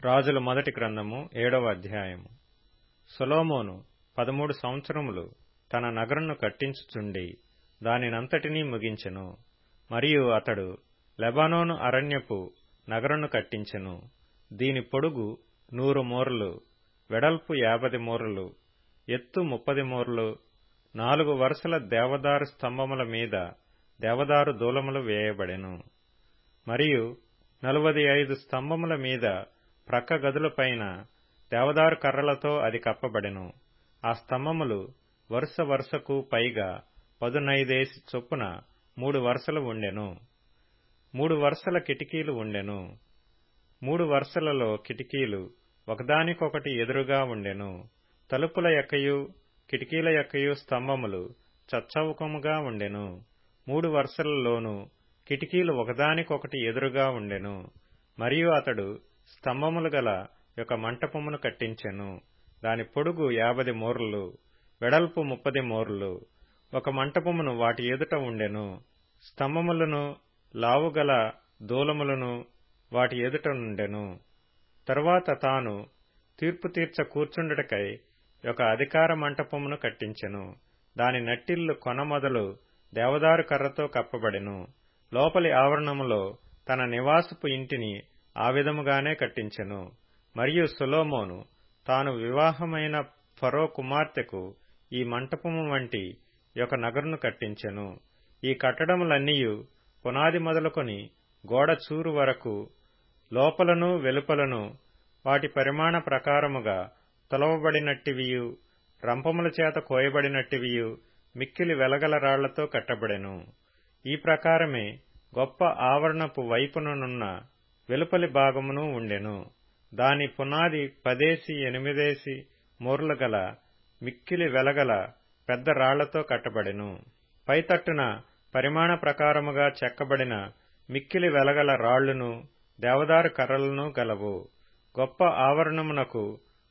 రాజుల మొదటి గ్రంథము ఏడవ అధ్యాయము సొలొమోను పదమూడు సంవత్సరములు తన నగరును కట్టించుచుండి దానినంతటినీ ముగించెను మరియు అతడు లెబానోను అరణ్యపు నగరును కట్టించెను దీని పొడుగు నూరు మూరలు వెడల్పు యాభది మూరలు ఎత్తు ముప్పది మూరలు నాలుగు వరుసల దేవదారు స్తంభముల మీద దేవదారు దూలములు వేయబడెను మరియు నలువది ఐదు స్తంభముల మీద ప్రక్క గదులపైన దేవదారు కర్రలతో అది కప్పబడెను ఆ స్తంభములు వరుస వరుసకు పైగా పదునైదేసి చొప్పున మూడు వరుసలు ఉండెను మూడు వరుసల కిటికీలు ఉండెను మూడు వరుసలలో కిటికీలు ఒకదానికొకటి ఎదురుగా ఉండెను తలుపుల యొక్కయు కిటికీల యొక్కయు స్తంభములు చచ్చవుకముగా ఉండెను మూడు వరుసలలోనూ కిటికీలు ఒకదానికొకటి ఎదురుగా ఉండెను మరియు అతడు స్తంభములు గల ఒక మంటపమును కట్టించెను దాని పొడుగు యాభది మూరలు వెడల్పు ముప్పది మూరలు ఒక మంటపమును వాటి ఎదుట ఉండెను స్తంభములను లావుగల దూలములను వాటి ఎదుట నుండెను తరువాత తాను తీర్పు తీర్చ కూర్చుండుటకై ఒక అధికార మంటపమును కట్టించెను దాని నట్టిల్లు కొన మొదలు దేవదారు కర్రతో కప్పబడెను లోపలి ఆవరణములో తన నివాసపు ఇంటిని ఆ విధముగానే కట్టించెను మరియు సొలోమోను తాను వివాహమైన ఫరో కుమార్తెకు ఈ మంటపము వంటి ఒక నగరును కట్టించెను ఈ కట్టడములన్నీయు పునాది మొదలుకొని గోడ చూరు వరకు లోపలను వెలుపలను వాటి పరిమాణ ప్రకారముగా తొలవబడినట్టివియు రంపముల చేత కోయబడినట్టివియు మిక్కిలి వెలగల రాళ్లతో కట్టబడెను ఈ ప్రకారమే గొప్ప ఆవరణపు వైపుననున్న వెలుపలి భాగమును ఉండెను దాని పునాది పదేసి ఎనిమిదేసి మూర్ల గల మిక్కిలి వెలగల పెద్ద రాళ్లతో కట్టబడెను పైతట్టున పరిమాణ ప్రకారముగా చెక్కబడిన మిక్కిలి వెలగల రాళ్లును దేవదారు కర్రలను గలవు గొప్ప ఆవరణమునకు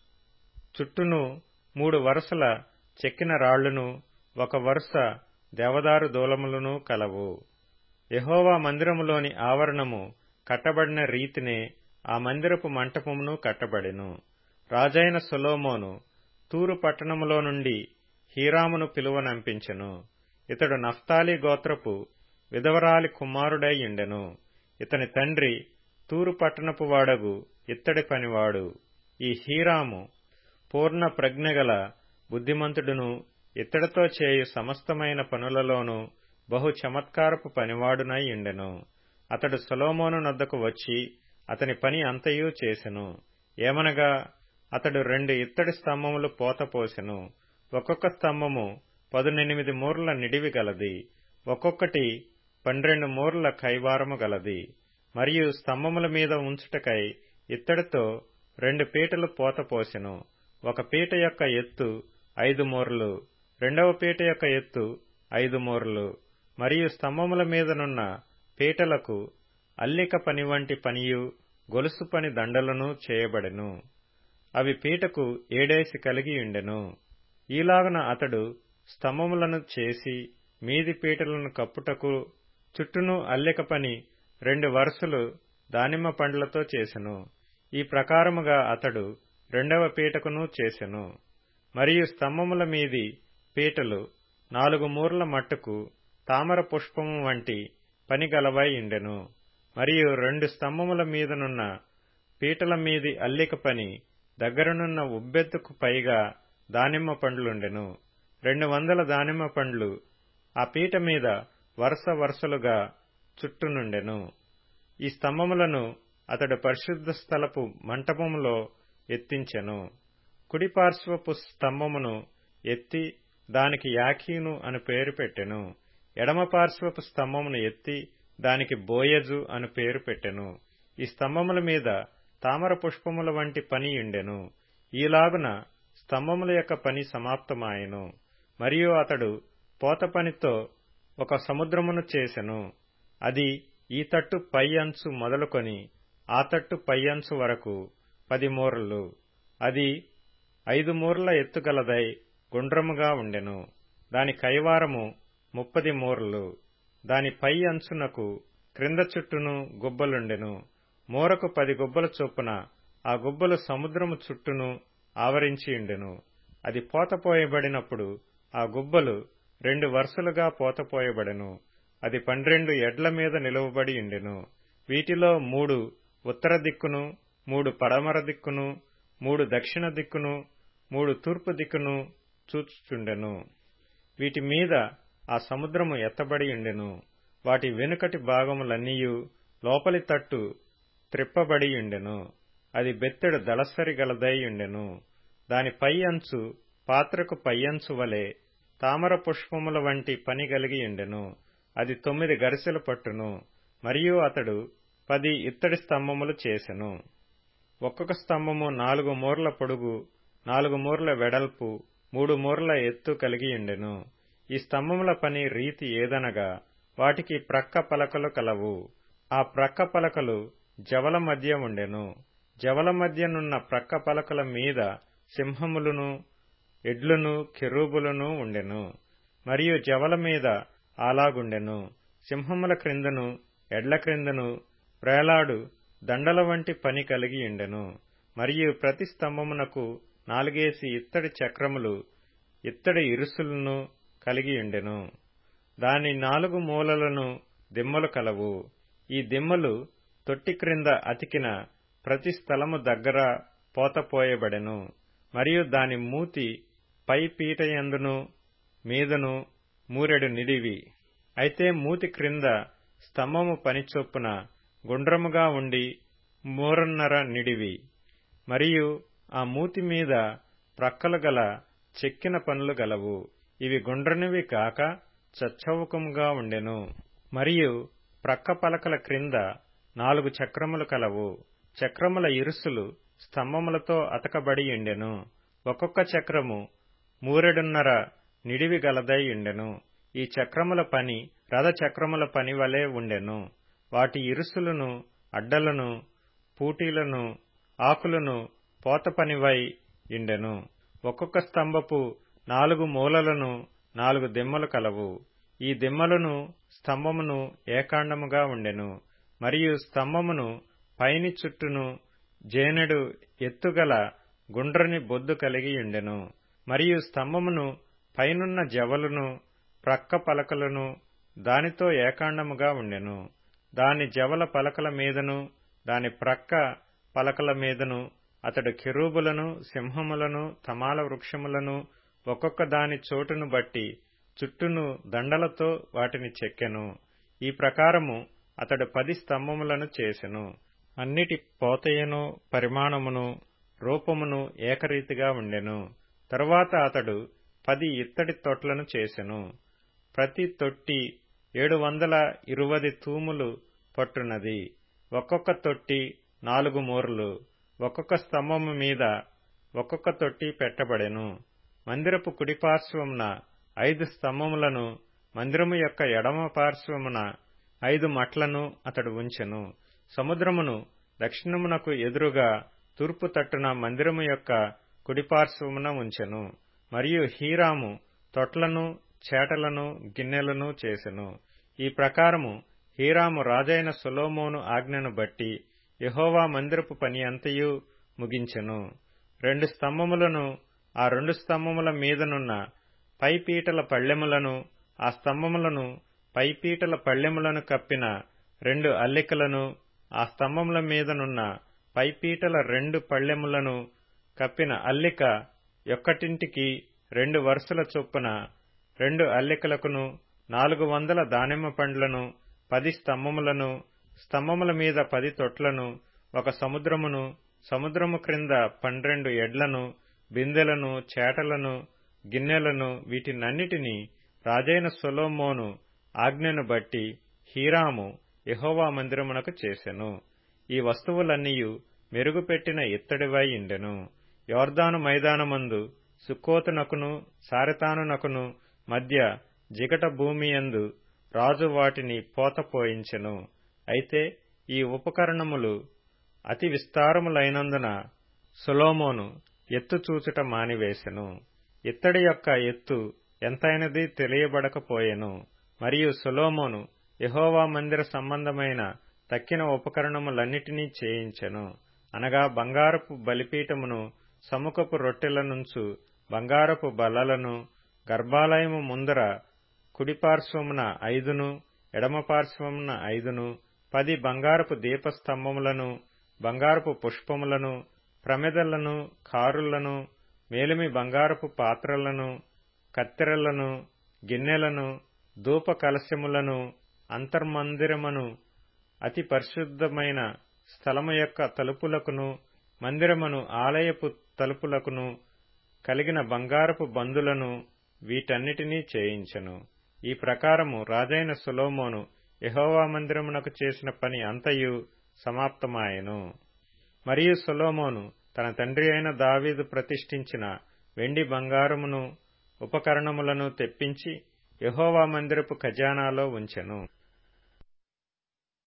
చుట్టూను మూడు వరుసల చెక్కిన రాళ్లును ఒక వరుస దేవదారు దూలములను కలవు యహోవా మందిరములోని ఆవరణము కట్టబడిన రీతినే ఆ మందిరపు మంటపమును కట్టబడెను రాజైన సొలోమోను తూరు పట్టణములో నుండి హీరామును పిలువనంపించెను ఇతడు నఫ్తాలి గోత్రపు విధవరాలి కుమారుడై ఉండెను ఇతని తండ్రి తూరు పట్టణపు వాడగు ఇత్తడి పనివాడు ఈ హీరాము పూర్ణ ప్రజ్ఞగల బుద్ధిమంతుడును ఇత్తడితో చేయు సమస్తమైన పనులలోనూ బహు చమత్కారపు పనివాడునై ఉండెను అతడు సొలోమోను నద్దకు వచ్చి అతని పని అంతయూ చేసెను ఏమనగా అతడు రెండు ఇత్తడి స్తంభములు పోతపోసెను ఒక్కొక్క స్తంభము పదునెనిమిది మూర్ల నిడివి గలది ఒక్కొక్కటి పన్నెండు మూర్ల కైవారము గలది మరియు స్తంభముల మీద ఉంచుటకై ఇత్తడితో రెండు పీటలు పోతపోసెను ఒక పీట యొక్క ఎత్తు ఐదు మూరలు రెండవ పీట యొక్క ఎత్తు ఐదు మూరలు మరియు స్తంభముల మీదనున్న పీటలకు అల్లిక పని వంటి పనియు గొలుసు పని దండలను చేయబడెను అవి పీటకు ఏడేసి కలిగి ఉండెను ఈలాగున అతడు స్తంభములను చేసి మీది పీటలను కప్పుటకు చుట్టూను అల్లిక పని రెండు వరుసలు దానిమ్మ పండ్లతో చేసెను ఈ ప్రకారముగా అతడు రెండవ పీటకును చేసెను మరియు స్తంభముల మీది పీటలు నాలుగు మూర్ల మట్టుకు తామర పుష్పము వంటి పని గలవై ఉండెను మరియు రెండు స్తంభముల మీదనున్న పీటల మీది అల్లిక పని దగ్గరనున్న ఉబ్బెత్తుకు పైగా దానిమ్మ పండ్లుండెను రెండు వందల దానిమ్మ పండ్లు ఆ పీట మీద వరుస వరుసలుగా చుట్టునుండెను ఈ స్తంభములను అతడు పరిశుద్ధ స్థలపు మంటపములో ఎత్తించెను కుడిపార్శ్వపు స్తంభమును ఎత్తి దానికి యాకీను అని పేరు పెట్టెను ఎడమ పార్శ్వపు స్తంభమును ఎత్తి దానికి బోయజు అని పేరు పెట్టెను ఈ స్తంభముల మీద తామర పుష్పముల వంటి పని ఉండెను ఈలాగున స్తంభముల యొక్క పని సమాప్తమాయెను మరియు అతడు పోత పనితో ఒక సముద్రమును చేసెను అది ఈ తట్టు పై అంచు మొదలుకొని ఆ తట్టు పై అంచు వరకు పది మూరలు అది ఐదు మూరల ఎత్తుగలదై గుండ్రముగా ఉండెను దాని కైవారము ముప్పది మూరలు దాని పై అంచునకు క్రింద చుట్టూను గుబ్బలుండెను మూరకు పది గుబ్బల చొప్పున ఆ గుబ్బలు సముద్రము చుట్టూను ఆవరించియుండెను అది పోతపోయబడినప్పుడు ఆ గుబ్బలు రెండు వరుసలుగా పోతపోయబడెను అది పన్నెండు ఎడ్ల మీద నిలువబడి ఉండెను వీటిలో మూడు ఉత్తర దిక్కును మూడు పడమర దిక్కును మూడు దక్షిణ దిక్కును మూడు తూర్పు దిక్కును చూచుచుండెను వీటి మీద ఆ సముద్రము ఎత్తబడి ఉండెను వాటి వెనుకటి భాగములన్నీయు లోపలి తట్టు త్రిప్పబడి ఉండెను అది బెత్తెడు దళసరి గలదై ఉండెను దాని పై అంచు పాత్రకు పై అంచు వలె తామర పుష్పముల వంటి పని కలిగి ఉండెను అది తొమ్మిది గరిసెలు పట్టును మరియు అతడు పది ఇత్తడి స్తంభములు చేసెను ఒక్కొక్క స్తంభము నాలుగు మూరల పొడుగు నాలుగు మూరల వెడల్పు మూడు మూరల ఎత్తు కలిగి ఉండెను ఈ స్తంభముల పని రీతి ఏదనగా వాటికి ప్రక్క పలకలు కలవు ఆ ప్రక్క పలకలు జవల మధ్య ఉండెను జవల మధ్యనున్న ప్రక్క పలకల మీద సింహములను ఎడ్లును కెరూబులను ఉండెను మరియు జవల మీద అలాగుండెను సింహముల క్రిందను ఎడ్ల క్రిందను ప్రేలాడు దండల వంటి పని కలిగి ఉండెను మరియు ప్రతి స్తంభమునకు నాలుగేసి ఇత్తడి చక్రములు ఇత్తడి ఇరుసులను కలిగి ఉండెను దాని నాలుగు మూలలను దిమ్మలు కలవు ఈ దిమ్మలు తొట్టి క్రింద అతికిన ప్రతి స్థలము దగ్గర పోతపోయబడెను మరియు దాని మూతి పై పీటయందును మీదను మూరెడు నిడివి అయితే మూతి క్రింద స్తంభము పనిచొప్పున గుండ్రముగా ఉండి మూరన్నర నిడివి మరియు ఆ మూతి మీద ప్రక్కలు గల చెక్కిన పనులు గలవు ఇవి గుండ్రనివి కాక చచ్చవుకముగా ఉండెను మరియు ప్రక్క పలకల క్రింద నాలుగు చక్రములు కలవు చక్రముల ఇరుసులు స్తంభములతో అతకబడి ఉండెను ఒక్కొక్క చక్రము మూరెడున్నర నిడివి గలదై ఉండెను ఈ చక్రముల పని రథ చక్రముల పని వలె ఉండెను వాటి ఇరుసులను అడ్డలను పూటీలను ఆకులను పోత పనివై ఇండెను ఒక్కొక్క స్తంభపు నాలుగు మూలలను నాలుగు దిమ్మలు కలవు ఈ దిమ్మలను స్తంభమును ఏకాండముగా ఉండెను మరియు స్తంభమును పైని చుట్టూను జేనెడు ఎత్తుగల గుండ్రని బొద్దు కలిగి ఉండెను మరియు స్తంభమును పైనున్న జవలును ప్రక్క పలకలను దానితో ఏకాండముగా ఉండెను దాని జవల పలకల మీదను దాని ప్రక్క పలకల మీదను అతడు కెరూబులను సింహములను తమాల వృక్షములను ఒక్కొక్క దాని చోటును బట్టి చుట్టూను దండలతో వాటిని చెక్కెను ఈ ప్రకారము అతడు పది స్తంభములను చేసెను అన్నిటి పోతయను పరిమాణమును రూపమును ఏకరీతిగా ఉండెను తరువాత అతడు పది ఇత్తడి తొట్లను చేసెను ప్రతి తొట్టి ఏడు వందల ఇరువది తూములు పట్టునది ఒక్కొక్క తొట్టి నాలుగు మూరలు ఒక్కొక్క స్తంభము మీద ఒక్కొక్క తొట్టి పెట్టబడెను మందిరపు కుడి పార్శ్వమున ఐదు స్తంభములను మందిరము యొక్క ఎడమ పార్శ్వమున ఐదు మట్లను అతడు ఉంచెను సముద్రమును దక్షిణమునకు ఎదురుగా తూర్పు తట్టున మందిరము యొక్క కుడిపార్శ్వమున ఉంచెను మరియు హీరాము తొట్లను చేటలను గిన్నెలను చేసెను ఈ ప్రకారము హీరాము రాజైన సొలోమోను ఆజ్ఞను బట్టి యహోవా మందిరపు పని అంతయు ముగించెను రెండు స్తంభములను ఆ రెండు స్తంభముల మీదనున్న పైపీటల పళ్ళెములను ఆ స్తంభములను పైపీటల పళ్ళెములను కప్పిన రెండు అల్లికలను ఆ స్తంభముల మీదనున్న పైపీటల రెండు పళ్ళెములను కప్పిన అల్లిక యొక్కటింటికి రెండు వరుసల చొప్పున రెండు అల్లికలకును నాలుగు వందల దానిమ్మ పండ్లను పది స్తంభములను స్తంభముల మీద పది తొట్లను ఒక సముద్రమును సముద్రము క్రింద పన్నెండు ఎడ్లను బిందెలను చేటలను గిన్నెలను వీటినన్నిటినీ రాజైన సొలోమోను ఆజ్ఞను బట్టి హీరాము యహోవా మందిరమునకు చేసెను ఈ వస్తువులన్నీయు మెరుగుపెట్టిన ఇత్తడివై ఇండెను యోర్దాను మైదానమందు సుక్కోతునకును సారెతానునకును మధ్య జిగట భూమియందు రాజు వాటిని పోతపోయించెను అయితే ఈ ఉపకరణములు అతి విస్తారములైనందున సొలోమోను ఎత్తు చూచుట మానివేశెను ఇత్తడి యొక్క ఎత్తు ఎంతైనది తెలియబడకపోయెను మరియు సొలోమోను యహోవా మందిర సంబంధమైన తక్కిన ఉపకరణములన్నిటినీ చేయించెను అనగా బంగారపు బలిపీఠమును సముఖపు రొట్టెల నుంచు బంగారపు బల్లలను గర్భాలయము ముందర కుడిపార్శ్వమున ఐదును ఎడమపార్శ్వమున ఐదును పది బంగారపు దీపస్తంభములను బంగారపు పుష్పములను ప్రమెదలను కారులను మేలిమి బంగారపు పాత్రలను కత్తెరలను గిన్నెలను ధూప కలశములను అంతర్మందిరమును అతి పరిశుద్ధమైన స్థలము యొక్క తలుపులకును మందిరమును ఆలయపు తలుపులకును కలిగిన బంగారపు బందులను వీటన్నిటినీ చేయించెను ఈ ప్రకారము రాజైన సులోమోను యహోవా మందిరమునకు చేసిన పని అంతయు సమాప్తమాయెను మరియు సొలోమోను తన తండ్రి అయిన దావీదు ప్రతిష్ఠించిన వెండి బంగారమును ఉపకరణములను తెప్పించి యహోవా మందిరపు ఖజానాలో ఉంచెను